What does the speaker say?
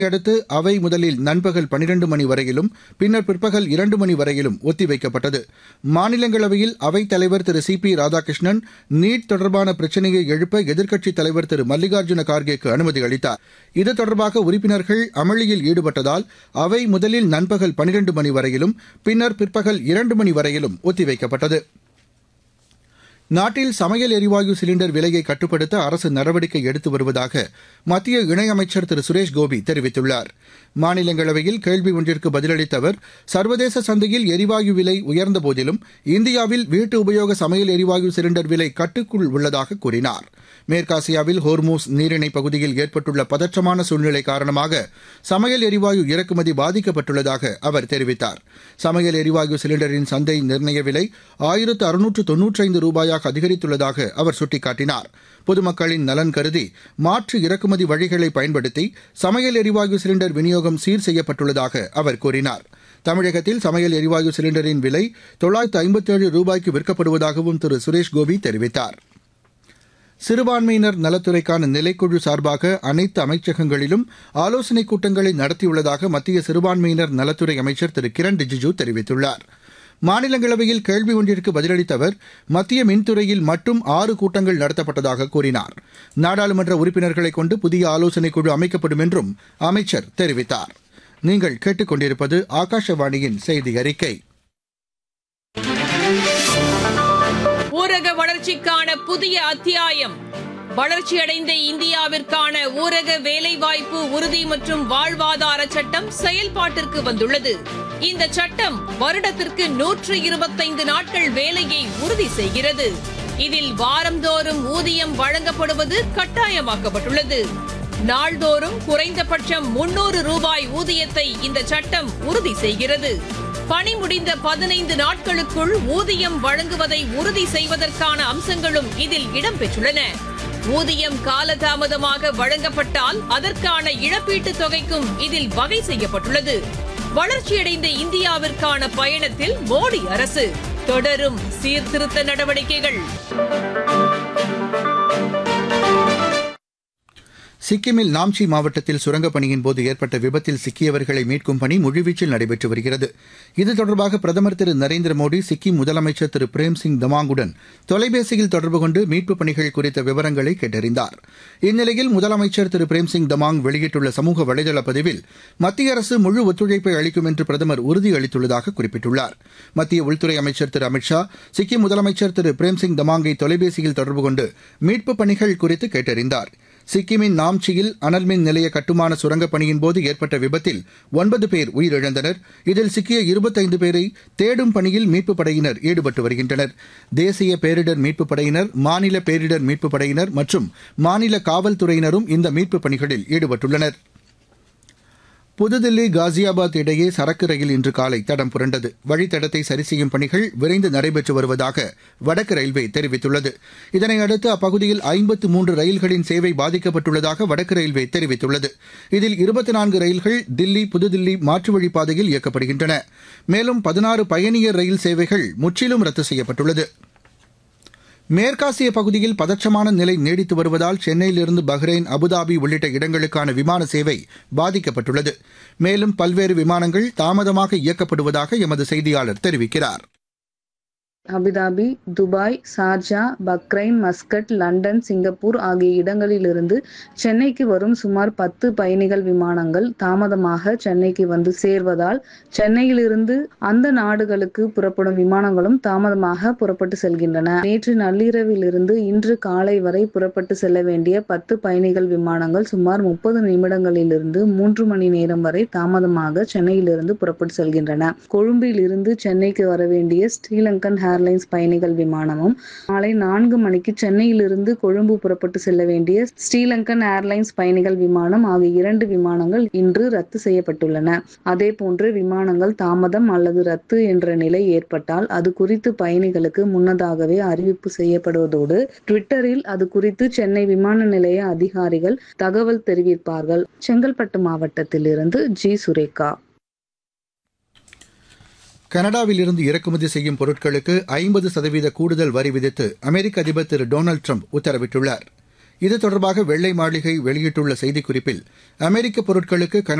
அடுத்து அவை முதலில் நண்பகல் பனிரண்டு மணி வரையிலும் பின்னர் பிற்பகல் இரண்டு மணி வரையிலும் ஒத்திவைக்கப்பட்டது மாநிலங்களவையில் அவைத் தலைவர் Thiru C P Radhakrishnan NEET தொடர்பான பிரச்சினையை எழுப்ப எதிர்க்கட்சித் தலைவர் திரு மல்லிகார்ஜுன கார்கேக்கு அனுமதி அளித்தார் இது தொடர்பாக உறுப்பினர்கள் அமளியில் ஈடுபட்டதால் அவை முதலில் நண்பகல் பனிரண்டு மணி வரையிலும் பின்னர் பிற்பகல் இரண்டு மணி வரையிலும் ஒத்திவைக்கப்பட்டது நாட்டில் சமையல் எரிவாயு சிலிண்டர் விலையை கட்டுப்படுத்த அரசு நடவடிக்கை எடுத்து வருவதாக மத்திய இணையமைச்சர் திரு சுரேஷ் கோபி தெரிவித்துள்ளார் மாநிலங்களவையில் கேள்வி ஒன்றிற்கு பதிலளித்த அவர் சர்வதேச சந்தையில் எரிவாயு விலை உயர்ந்த போதிலும் இந்தியாவில் வீட்டு உபயோக சமையல் எரிவாயு சிலிண்டர் விலை கட்டுக்குள் உள்ளதாக கூறினார் மேற்காசியாவில் ஹோர்மூஸ் நீரிணை பகுதியில் ஏற்பட்டுள்ள பதற்றமான சூழ்நிலை காரணமாக சமையல் எரிவாயு இறக்குமதி பாதிக்கப்பட்டுள்ளதாக அவர் தெரிவித்தார் சமையல் எரிவாயு சிலிண்டரின் சந்தை நிர்ணய விலை ஆயிரத்து அறுநூற்று தொன்னூற்றைந்து ரூபாயாக அதிகரித்துள்ளதாக அவர் சுட்டிக்காட்டினார் பொதுமக்களின் நலன் கருதி மாற்று இறக்குமதி வழிகளை பயன்படுத்தி சமையல் எரிவாயு சிலிண்டர் விநியோகம் சீர் செய்யப்பட்டுள்ளதாக அவர் கூறினார் தமிழகத்தில் சமையல் எரிவாயு சிலிண்டரின் விலை தொள்ளாயிரத்து ஐம்பத்தேழு ரூபாய்க்கு விற்கப்படுவதாகவும் திரு சுரேஷ் கோபி தெரிவித்தார் சிறுபான்மையினர் நலத்துறைக்கான நிலைக்குழு சார்பாக அனைத்து அமைச்சகங்களிலும் ஆலோசனைக் கூட்டங்களை நடத்தியுள்ளதாக மத்திய சிறுபான்மையினர் நலத்துறை அமைச்சர் திரு கிரண் ரிஜிஜூ தெரிவித்துள்ளார் மாநிலங்களவையில் கேள்வி ஒன்றிற்கு பதிலளித்த அவர் மத்திய மின்துறையில் மட்டும் ஆறு கூட்டங்கள் நடத்தப்பட்டதாக கூறினார் நாடாளுமன்ற உறுப்பினர்களை கொண்டு புதிய ஆலோசனைக் குழு அமைக்கப்படும் என்றும் அமைச்சர் தெரிவித்தார் நீங்கள் கேட்டுக்கொண்டிருப்பது ஆகாஷவாணியின் செய்தி அறிக்கை ஊரக வளர்ச்சிக்கான புதிய அத்தியாயம் வளர்ச்சியடைந்த இந்தியாவிற்கான ஊரக வேலைவாய்ப்பு உறுதி மற்றும் வாழ்வாதார சட்டம் செயல்பாட்டிற்கு வந்துள்ளது இந்த சட்டம் வருடத்திற்கு நூற்று இருபத்தைந்து நாட்கள் வேலையை உறுதி செய்கிறது இதில் வாரந்தோறும் ஊதியம் வழங்கப்படுவது கட்டாயமாக்கப்பட்டுள்ளது நாள்தோறும் குறைந்தபட்சம் முன்னூறு ரூபாய் ஊதியத்தை இந்த சட்டம் உறுதி செய்கிறது பணி முடிந்த பதினைந்து நாட்களுக்குள் ஊதியம் வழங்குவதை உறுதி செய்வதற்கான அம்சங்களும் இதில் இடம்பெற்றுள்ளன ஊதியம் காலதாமதமாக வழங்கப்பட்டால் அதற்கான இழப்பீட்டுத் தொகைக்கும் இதில் வகை செய்யப்பட்டுள்ளது வளர்ச்சியடைந்த இந்தியாவிற்கான பயணத்தில் மோடி அரசு தொடரும் சீர்திருத்த நடவடிக்கைகள் சிக்கிமில் நாம்சி மாவட்டத்தில் சுரங்கப் பணியின் போது ஏற்பட்ட விபத்தில் சிக்கியவர்களை மீட்கும் பணி முழுவீச்சில் நடைபெற்று வருகிறது இது தொடர்பாக பிரதமர் திரு நரேந்திர மோடி சிக்கிம் முதலமைச்சர் திரு பிரேம்சிங் தமாங்குடன் தொலைபேசியில் தொடர்பு கொண்டு மீட்புப் பணிகள் குறித்த விவரங்களை கேட்டறிந்தார் இந்நிலையில் முதலமைச்சர் திரு பிரேம்சிங் தமாங் வெளியிட்டுள்ள சமூக வலைதள பதிவில் மத்திய அரசு முழு ஒத்துழைப்பை அளிக்கும் என்று பிரதமர் உறுதியளித்துள்ளதாக குறிப்பிட்டுள்ளார் மத்திய உள்துறை அமைச்சர் திரு அமித் ஷா சிக்கிம் முதலமைச்சர் திரு பிரேம்சிங் தமாங்கை தொலைபேசியில் தொடர்பு கொண்டு மீட்புப் பணிகள் குறித்து கேட்டறிந்தார் சிக்கிமின் நாம்ச்சியில் அனல்மின் நிலைய கட்டுமான சுரங்கப் பணியின் போது ஏற்பட்ட விபத்தில் ஒன்பது பேர் உயிரிழந்தனர் இதில் சிக்கிய இருபத்தைந்து பேரை தேடும் பணியில் மீட்புப் படையினர் ஈடுபட்டு வருகின்றனர் தேசிய பேரிடர் மீட்புப் படையினர் மாநில பேரிடர் மீட்புப் படையினர் மற்றும் மாநில காவல்துறையினரும் இந்த மீட்புப் பணிகளில் ஈடுபட்டுள்ளனா் புதுதில்லி காசியாபாத் இடையே சரக்கு ரயில் இன்று காலை தடம் புரண்டது வழித்தடத்தை சரி செய்யும் பணிகள் விரைந்து நடைபெற்று வருவதாக வடக்கு ரயில்வே தெரிவித்துள்ளது இதனையடுத்து அப்பகுதியில் ஐம்பத்து மூன்று ரயில்களின் சேவை பாதிக்கப்பட்டுள்ளதாக வடக்கு ரயில்வே தெரிவித்துள்ளது இதில் இருபத்தி நான்கு ரயில்கள் தில்லி புதுதில்லி மாற்று வழிப்பாதையில் இயக்கப்படுகின்றன மேலும் பதினாறு பயணியர் ரயில் சேவைகள் முற்றிலும் ரத்து செய்யப்பட்டுள்ளது மேற்காசிய பகுதியில் பதற்றமான நிலை நீடித்து வருவதால் சென்னையிலிருந்து பஹ்ரைன் அபுதாபி உள்ளிட்ட இடங்களுக்கான விமான சேவை பாதிக்கப்பட்டுள்ளது மேலும் பல்வேறு விமானங்கள் தாமதமாக இயக்கப்படுவதாக எமது செய்தியாளர் தெரிவிக்கிறார் Abu Dhabi Dubai Sharjah Bahrain Muscat London Singapore ஆகிய இடங்களிலிருந்து சென்னைக்கு வரும் சுமார் பத்து பயணிகள் விமானங்கள் தாமதமாக சென்னைக்கு வந்து சேர்வதால் சென்னையிலிருந்து அந்த நாடுகளுக்கு புறப்படும் விமானங்களும் தாமதமாக புறப்பட்டு செல்கின்றன நேற்று நள்ளிரவிலிருந்து இன்று காலை வரை புறப்பட்டு செல்ல வேண்டிய பத்து பயணிகள் விமானங்கள் சுமார் முப்பது நிமிடங்களிலிருந்து மூன்று மணி நேரம் வரை தாமதமாக சென்னையிலிருந்து புறப்பட்டு செல்கின்றன கொழும்பில் இருந்து சென்னைக்கு வர வேண்டிய ஸ்ரீலங்கன் ஏர்லைன்ஸ் பயணிகள் விமானமும் மாலை நான்கு மணிக்கு சென்னையிலிருந்து கொழும்பு புறப்பட்டு செல்ல வேண்டிய ஸ்ரீலங்கன் ஏர்லைன்ஸ் பயணிகள் விமானம் ஆகிய இரண்டு விமானங்கள் இன்று ரத்து செய்யப்பட்டுள்ளன அதே போன்று விமானங்கள் தாமதம் அல்லது ரத்து என்ற நிலை ஏற்பட்டால் அது குறித்து பயணிகளுக்கு முன்னதாகவே அறிவிப்பு செய்யப்படுவதோடு ட்விட்டரில் அது குறித்து சென்னை விமான நிலைய அதிகாரிகள் தகவல் தெரிவிப்பார்கள் செங்கல்பட்டு மாவட்டத்திலிருந்து ஜி சுரேகா கனடாவிலிருந்து இறக்குமதி செய்யும் பொருட்களுக்கு ஐம்பது சதவீத கூடுதல் வரி விதித்து அமெரிக்க அதிபர் திரு டொனால்டு ட்ரம்ப் உத்தரவிட்டுள்ளார் இது தொடர்பாக வெள்ளை மாளிகை வெளியிட்டுள்ள செய்திக்குறிப்பில் அமெரிக்க பொருட்களுக்கு